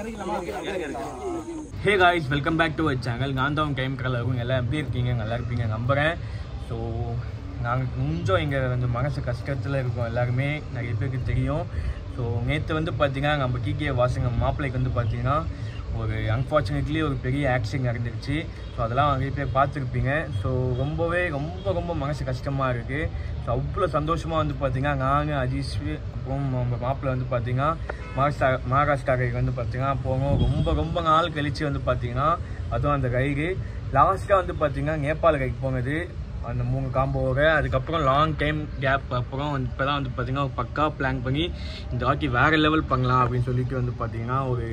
hey guys welcome back to channel நான் தான் time கடல இருக்கும் எல்லாம் எப்படி இருக்கீங்க நல்லா இருப்பீங்க நம்புகிறேன் ஸோ நாங்கள் கொஞ்சம் இங்கே கொஞ்சம் மனசு கஷ்டத்தில் இருக்கோம் எல்லாருமே நிறைய பேருக்கு தெரியும் ஸோ நேற்று வந்து பார்த்தீங்கன்னா நம்ம கே வாசங்க மாப்பிள்ளைக்கு வந்து பார்த்தீங்கன்னா ஒரு அன்ஃபார்ச்சுனேட்லி ஒரு பெரிய ஆக்சிடென்ட் நடந்துருச்சு ஸோ அதெல்லாம் நிறைய பேர் பார்த்துருப்பீங்க ஸோ ரொம்பவே ரொம்ப ரொம்ப மனசு கஷ்டமாக இருக்குது ஸோ அவ்வளோ சந்தோஷமாக வந்து பார்த்தீங்கன்னா நான் அஜீஷ் அப்புறம் நம்ம மாப்பிள்ளை வந்து பார்த்தீங்கன்னா மகாராஷ்டிரா மகாராஷ்டிராக்கு வந்து பார்த்தீங்கன்னா போனோம் ரொம்ப ரொம்ப நாள் கழிச்சு வந்து பார்த்தீங்கன்னா அதுவும் அந்த ரைடு லாஸ்ட்டாக வந்து பார்த்தீங்கன்னா நேபாள் ரைடு போனது அந்த மூணு காம்போவோட அதுக்கப்புறம் லாங் டைம் கேப் அப்புறம் இப்போ தான் வந்து பார்த்தீங்கன்னா ஒரு பக்கா பிளான் பண்ணி இந்த வாட்டி வேறு லெவல் பண்ணலாம் அப்படின்னு சொல்லிட்டு வந்து பார்த்தீங்கன்னா ஒரு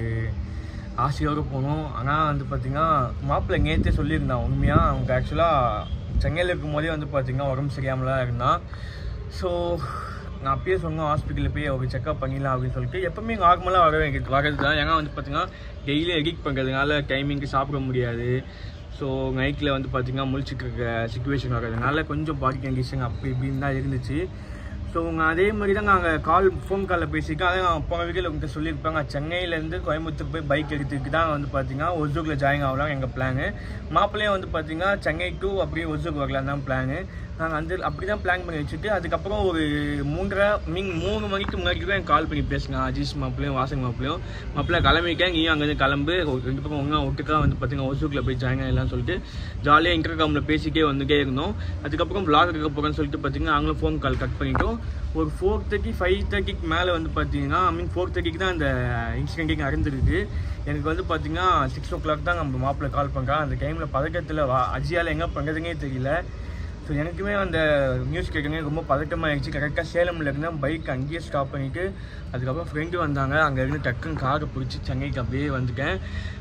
ஆசையோடு போனோம் ஆனால் வந்து பார்த்தீங்கன்னா மாப்பிள்ளை நேற்றே சொல்லியிருந்தான் உண்மையாக அவங்க ஆக்சுவலாக சென்னையில் இருக்கும் போதே வந்து பார்த்தீங்கன்னா உடம்பு சரியாமலாம் இருந்தான் ஸோ நான் அப்பயே சொன்னோம் ஹாஸ்பிட்டலில் போய் ஒரு செக்அப் பண்ணிடலாம் அப்படின்னு சொல்லிட்டு எப்பவுமே நார்மலாக வர வரது தான் ஏன்னா வந்து பார்த்தீங்கன்னா டெய்லியும் எடிட் பண்ணுறதுனால டைமிங்க்கு சாப்பிட முடியாது ஸோ நைட்டில் வந்து பார்த்தீங்கன்னா முழிச்சிட்டு இருக்க சுச்சுவேஷன் வர்றதுனால கொஞ்சம் பாடி கண்டிஷன் அப்படி இப்படின்னு தான் இருந்துச்சு ஸோ அதே மாதிரி தான் நாங்கள் கால் ஃபோன் காலில் பேசியிருக்கோம் அதே நான் போன வீடியோவில் உங்கள்கிட்ட சொல்லியிருப்பாங்க சென்னையிலேருந்து கோயம்புத்தூர் போய் பைக் எடுத்துக்கிட்டு தான் வந்து பார்த்தீங்கன்னா ஒசூக்கில் ஜாயின் ஆகலாம் எங்கள் பிளானு மாப்பிள்ளையும் வந்து பார்த்தீங்கன்னா சென்னை டு அப்படியே ஒசூக் வரலாம் தான் பிளானு நாங்கள் அந்த அப்படி தான் பிளான் பண்ணி வச்சுட்டு அதுக்கப்புறம் ஒரு மூன்றரை மீன் மூணு மணிக்கு முன்னாடி தான் கால் பண்ணி பேசுங்க அஜீஷ் மாப்பிளையும் வாசன் மாப்பிளையும் மாப்பிள்ளை கிளம்பிக்கேன் நீயும் அங்கேருந்து கிளம்பு ஒரு ரெண்டு பக்கம் ஒன்றா ஒட்டுக்கா வந்து பார்த்தீங்கன்னா ஒசூக்கில் போய் ஜாயின் ஆகலாம்னு சொல்லிட்டு ஜாலியாக இன்டர்காமில் பேசிட்டே வந்துட்டே இருந்தோம் அதுக்கப்புறம் vlog எடுக்க போகிறேன்னு சொல்லிட்டு பார்த்தீங்கன்னா அவங்களும் ஃபோன் கால் கட் பண்ணிட்டோம் ஒரு ஃபோர் தேர்ட்டி ஃபைவ் தேர்ட்டிக்கு மேலே வந்து பார்த்தீங்கன்னா ஐ மீன் ஃபோர் தேர்ட்டிக்கு தான் அந்த இன்சிடென்ட்டிங் நடந்துருக்கு எனக்கு வந்து பார்த்தீங்கன்னா சிக்ஸ் ஓ கிளாக் தான் நம்ம மாப்பிள்ளை கால் பண்ணுறான் அந்த டைமில் பதக்கத்தில் வா அஜியால் எங்கே பண்ணுறதுனே தெரியல ஸோ எனக்குமே அந்த நியூஸ் கேட்குங்க ரொம்ப பதட்டமாகிடுச்சு கரெக்டாக சேலமில் இருந்தால் பைக் அங்கேயே ஸ்டாப் பண்ணிவிட்டு அதுக்கப்புறம் ஃப்ரெண்டு வந்தாங்க அங்கே இருந்து டக்குன்னு காரை பிடிச்சி சென்னைக்கு அப்படியே வந்துட்டேன்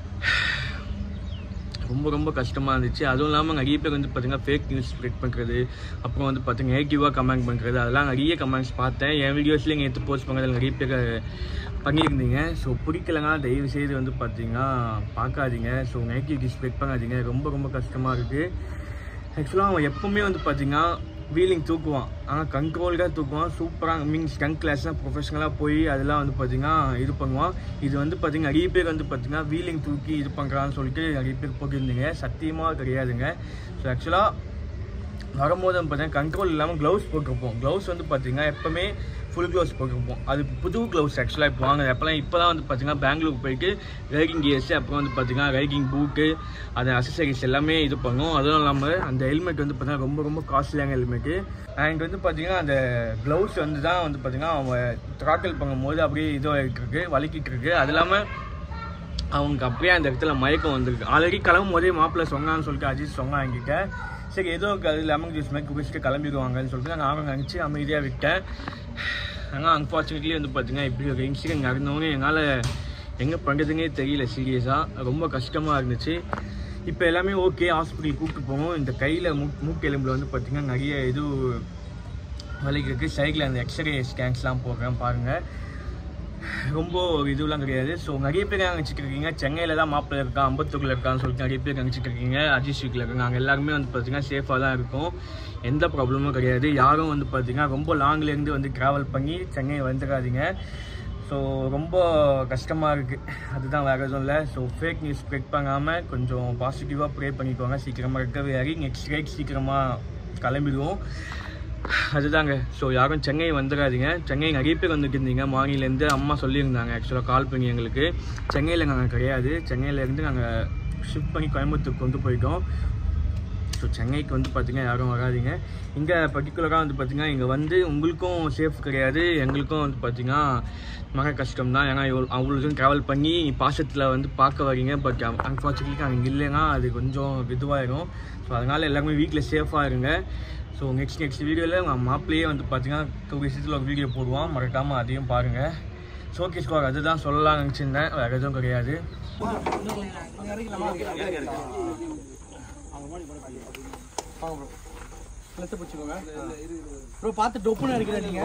ரொம்ப ரொம்ப கஷ்டமாக இருந்துச்சு அதுவும் இல்லாமல் நிறைய பேர் வந்து பார்த்தீங்கன்னா ஃபேக் நியூஸ் ஸ்ப்ரெட் பண்ணுறது அப்புறம் வந்து பார்த்தீங்கன்னா நெகட்டிவாக கமெண்ட் பண்ணுறது அதெல்லாம் நிறைய கமெண்ட்ஸ் பார்த்தேன் என் வீடியோஸ்லேயும் எடுத்து போஸ்ட் பண்ணுறது நிறைய பேர் பண்ணியிருந்தீங்க ஸோ பிடிக்கலங்க தயவு செய்து வந்து பார்த்தீங்கன்னா பார்க்காதீங்க ஸோ நெகட்டிவ் ஸ்ப்ரெட் பண்ணாதீங்க ரொம்ப ரொம்ப கஷ்டமாக இருக்குது ஆக்சுவலாக அவன் எப்பவுமே வந்து பார்த்தீங்கன்னா வீலிங் தூக்குவான் ஆனால் கண்ட்ரோல்டாக தூக்குவான் சூப்பராக மீன்ஸ் ஸ்டங் கிளாஸ்லாம் ப்ரொஃபஷனலாக போய் அதெல்லாம் வந்து பார்த்தீங்கன்னா இது பண்ணுவான் இது வந்து பார்த்தீங்கன்னா நிறைய பேர் வந்து பார்த்தீங்கன்னா வீலிங் தூக்கி இது பண்ணுறான்னு சொல்லிட்டு நிறைய பேர் போட்டிருந்தீங்க சத்தியமாக கிடையாதுங்க ஸோ ஆக்சுவலாக வரும்போது வந்து பார்த்தீங்கன்னா கண்ட்ரோல் இல்லாமல் க்ளவுஸ் போட்டிருப்போம் க்ளவுஸ் வந்து பார்த்தீங்கன்னா எப்போவுமே ஃபுல் க்ளவுஸ் போட்டிருப்போம் அது புது க்ளவுஸ் ஆக்சுவலாக இப்போ வாங்க எப்போலாம் இப்போ தான் வந்து பார்த்தீங்கன்னா பெங்களூருக்கு போயிட்டு ரைடிங் கியர்ஸ் அப்புறம் வந்து பார்த்தீங்கன்னா ரைடிங் பூட்டு அது அசசரிஸ் எல்லாமே இது பண்ணும் அதுவும் இல்லாமல் அந்த ஹெல்மெட் வந்து பார்த்தீங்கன்னா ரொம்ப ரொம்ப காஸ்ட்லியான ஹெல்மெட்டு அண்ட் வந்து பார்த்தீங்கன்னா அந்த க்ளவுஸ் வந்து தான் வந்து பார்த்தீங்கன்னா அவன் த்ராட்டில் பண்ணும்போது அப்படியே இதுவாகிட்டு இருக்கு வலிக்கிட்டு இருக்கு அது இல்லாமல் அவங்க அப்படியே அந்த இடத்துல மயக்கம் வந்திருக்கு ஆல்ரெடி கிளம்பும் போதே மாப்பிள்ளை சொன்னான்னு சொல்லிட்டு அஜித் சொன்னான் என்கிட்ட சரி ஏதோ அது லெமன் ஜூஸ் மாதிரி குடிச்சிட்டு கிளம்பிடுவாங்கன்னு சொல்லிட்டு நான் அவங்க நினச்சி அமைதியாக விட்டேன் ஆனால் அன்ஃபார்ச்சுனேட்லி வந்து பார்த்தீங்கன்னா இப்படி ஒரு இன்சிடென்ட் நடந்தவொடனே என்னால் எங்கே பண்ணுறதுனே தெரியல சீரியஸாக ரொம்ப கஷ்டமாக இருந்துச்சு இப்போ எல்லாமே ஓகே ஹாஸ்பிட்டல் கூப்பிட்டு போவோம் இந்த கையில் மூக் மூக்கெலும்பில் வந்து பார்த்திங்கன்னா நிறைய இது வலிக்கு இருக்குது சைக்கிள் அந்த எக்ஸ்ரே ஸ்கேன்ஸ்லாம் போடுறேன் பாருங்கள் ரொம்ப இதுவெலாம் கிடையாது ஸோ நிறைய பேர் நினச்சிட்டு இருக்கீங்க சென்னையில் தான் மாப்பிள்ளை இருக்கான் அம்பத்தூரில் இருக்கான்னு சொல்லிட்டு நிறைய பேர் நினச்சிட்டு இருக்கீங்க அஜித் வீக்கில் இருக்காங்க நாங்கள் எல்லாருமே வந்து பார்த்திங்கன்னா சேஃபாக தான் இருக்கோம் எந்த ப்ராப்ளமும் கிடையாது யாரும் வந்து பார்த்திங்கன்னா ரொம்ப லாங்லேருந்து வந்து ட்ராவல் பண்ணி சென்னை வந்துடாதீங்க ஸோ ரொம்ப கஷ்டமாக இருக்குது அதுதான் வேறு எதுவும் இல்லை ஸோ ஃபேக் நியூஸ் ஸ்ப்ரெட் பண்ணாமல் கொஞ்சம் பாசிட்டிவாக ப்ரே பண்ணிக்கோங்க சீக்கிரமாக இருக்கவே ஆகி நெக்ஸ்ட் ரைட் சீக்கிரமாக கிளம்பிடுவோம் அதுதாங்க ஸோ யாரும் சென்னை வந்துடாதீங்க சென்னை நிறைய பேர் வந்துட்டு இருந்தீங்க மார்னிங்லேருந்து அம்மா சொல்லியிருந்தாங்க ஆக்சுவலாக கால் பண்ணி எங்களுக்கு சென்னையில் நாங்கள் கிடையாது சென்னையிலேருந்து நாங்கள் ஷிஃப்ட் பண்ணி கோயம்புத்தூருக்கு கொண்டு போயிட்டோம் ஸோ சென்னைக்கு வந்து பார்த்திங்கன்னா யாரும் வராதீங்க இங்கே பர்டிகுலராக வந்து பார்த்திங்கன்னா இங்கே வந்து உங்களுக்கும் சேஃப் கிடையாது எங்களுக்கும் வந்து பார்த்திங்கன்னா மக கஷ்டம் தான் ஏன்னா இவ்வளோ அவ்வளோ தூரம் ட்ராவல் பண்ணி பாசத்தில் வந்து பார்க்க வரீங்க பட் அன்ஃபார்ச்சுனேட்லி அங்கே இல்லைன்னா அது கொஞ்சம் இதுவாயிடும் ஸோ அதனால் எல்லாருமே வீட்டில் சேஃபாக இருங்க ஸோ நெக்ஸ்ட் நெக்ஸ்ட் வீடியோவில் உங்கள் மாப்பிள்ளையே வந்து பார்த்தீங்கன்னா டூ விஷயத்தில் ஒரு வீடியோ போடுவான் மறக்காமல் அதையும் பாருங்கள் ஷோகேஸ் ஸ்கோர் அதுதான் சொல்லலாம் நினச்சிருந்தேன் வேறு எதுவும் கிடையாது ப்ரோ பார்த்து டொப்புன்னு அடிக்கிறா நீங்க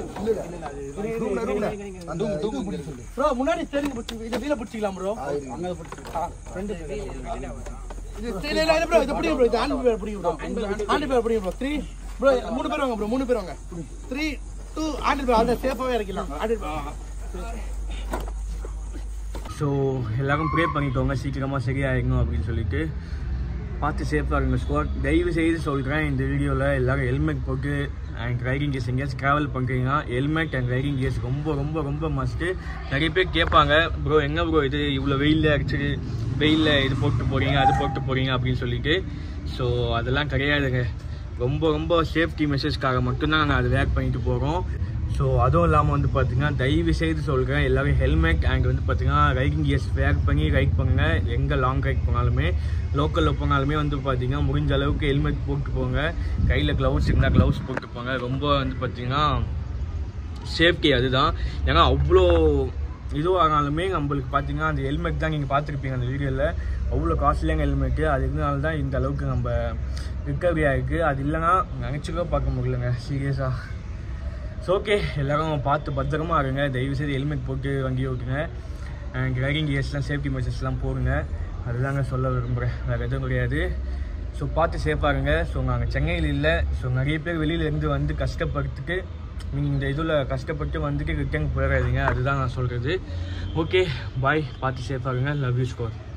ப்ரோ முன்னாடி ஸ்டேரிங் பிடிச்சி இதை வீல பிடிச்சிக்கலாம் ப்ரோ அங்க பிடிச்சிக்கலாம் ஃப்ரெண்டு இது இல்ல இல்ல இல்ல ப்ரோ இது பிடிங்க ப்ரோ இது ஹேண்ட் பேர் பிடிங்க ப்ரோ ஹேண்ட் பேர் பிடிங்க ப்ரோ த்ரீ ப்ரோ மூணு பேர் வாங்க ப்ரோ மூணு பேர் வாங்க த்ரீ டூ ஹேண்ட் பேர் அதை சேஃபாவே இறக்கலாம் ஹேண்ட் ஸோ எல்லாரும் ப்ரே பண்ணிக்கோங்க சீக்கிரமாக சரியாயிடணும் அப்படின்னு சொல்லிட்டு பார்த்து சேஃபாக இருங்க ஸ்கோர் தயவு செய்து சொல்கிறேன் இந்த வீடியோவில் எல்லாரும் ஹெல்மெட் போட்டு அண்ட் ரைடிங் கேஸ் எங்கேயாச்சும் ட்ராவல் பண்ணுறீங்கன்னா ஹெல்மெட் அண்ட் ரைடிங் கேஸ் ரொம்ப ரொம்ப ரொம்ப மஸ்ட்டு நிறைய பேர் கேட்பாங்க ப்ரோ எங்கே ப்ரோ இது இவ்வளோ வெயிலில் அடிச்சு வெயிலில் இது போட்டு போகிறீங்க அது போட்டு போகிறீங்க அப்படின்னு சொல்லிட்டு ஸோ அதெல்லாம் கிடையாதுங்க ரொம்ப ரொம்ப சேஃப்டி மெஷர்ஸ்க்காக மட்டும்தான் நாங்கள் அதை வேர் பண்ணிட்டு போகிறோம் ஸோ அதுவும் இல்லாமல் வந்து பார்த்தீங்கன்னா தயவு செய்து சொல்கிறேன் எல்லாரும் ஹெல்மெட் அண்ட் வந்து பார்த்தீங்கன்னா ரைடிங் கியர்ஸ் வேர் பண்ணி ரைட் பண்ணுங்க எங்கே லாங் ரைட் போனாலுமே லோக்கலில் போனாலுமே வந்து பார்த்தீங்கன்னா முடிஞ்ச அளவுக்கு ஹெல்மெட் போட்டு போங்க கையில் க்ளவுஸ் இருந்தால் க்ளவுஸ் போட்டு போங்க ரொம்ப வந்து பார்த்தீங்கன்னா சேஃப்டி அதுதான் ஏன்னா அவ்வளோ இதுவானாலுமே நம்மளுக்கு பார்த்தீங்கன்னா அந்த ஹெல்மெட் தான் நீங்கள் பார்த்துருப்பீங்க அந்த வீடியோவில் அவ்வளோ காஸ்ட்லியான ஹெல்மெட்டு அது இருந்தனால தான் இந்த அளவுக்கு நம்ம ரிக்கவரி ஆகிருக்கு அது இல்லைன்னா நினச்சிக்கோ பார்க்க முடியலங்க சீரியஸாக ஸோ ஓகே எல்லாரும் பார்த்து பத்திரமா இருங்க தயவுசெய்து ஹெல்மெட் போட்டு வண்டி ஓட்டுங்க அண்ட் ரைடிங் கியர்ஸ்லாம் சேஃப்டி மெஷர்ஸ்லாம் போடுங்க அதுதாங்க சொல்ல விரும்புகிறேன் வேறு எதுவும் கிடையாது ஸோ பார்த்து சேஃபாக இருங்க ஸோ நாங்கள் சென்னையில் இல்லை ஸோ நிறைய பேர் வெளியில இருந்து வந்து கஷ்டப்பட்டுட்டு நீங்கள் இந்த இதில் கஷ்டப்பட்டு வந்துட்டு ரிட்டர்ன் போயிடாதீங்க அதுதான் நான் சொல்கிறது ஓகே பாய் பார்த்து சேஃபாக இருங்க லவ் யூ ஸ்கோர்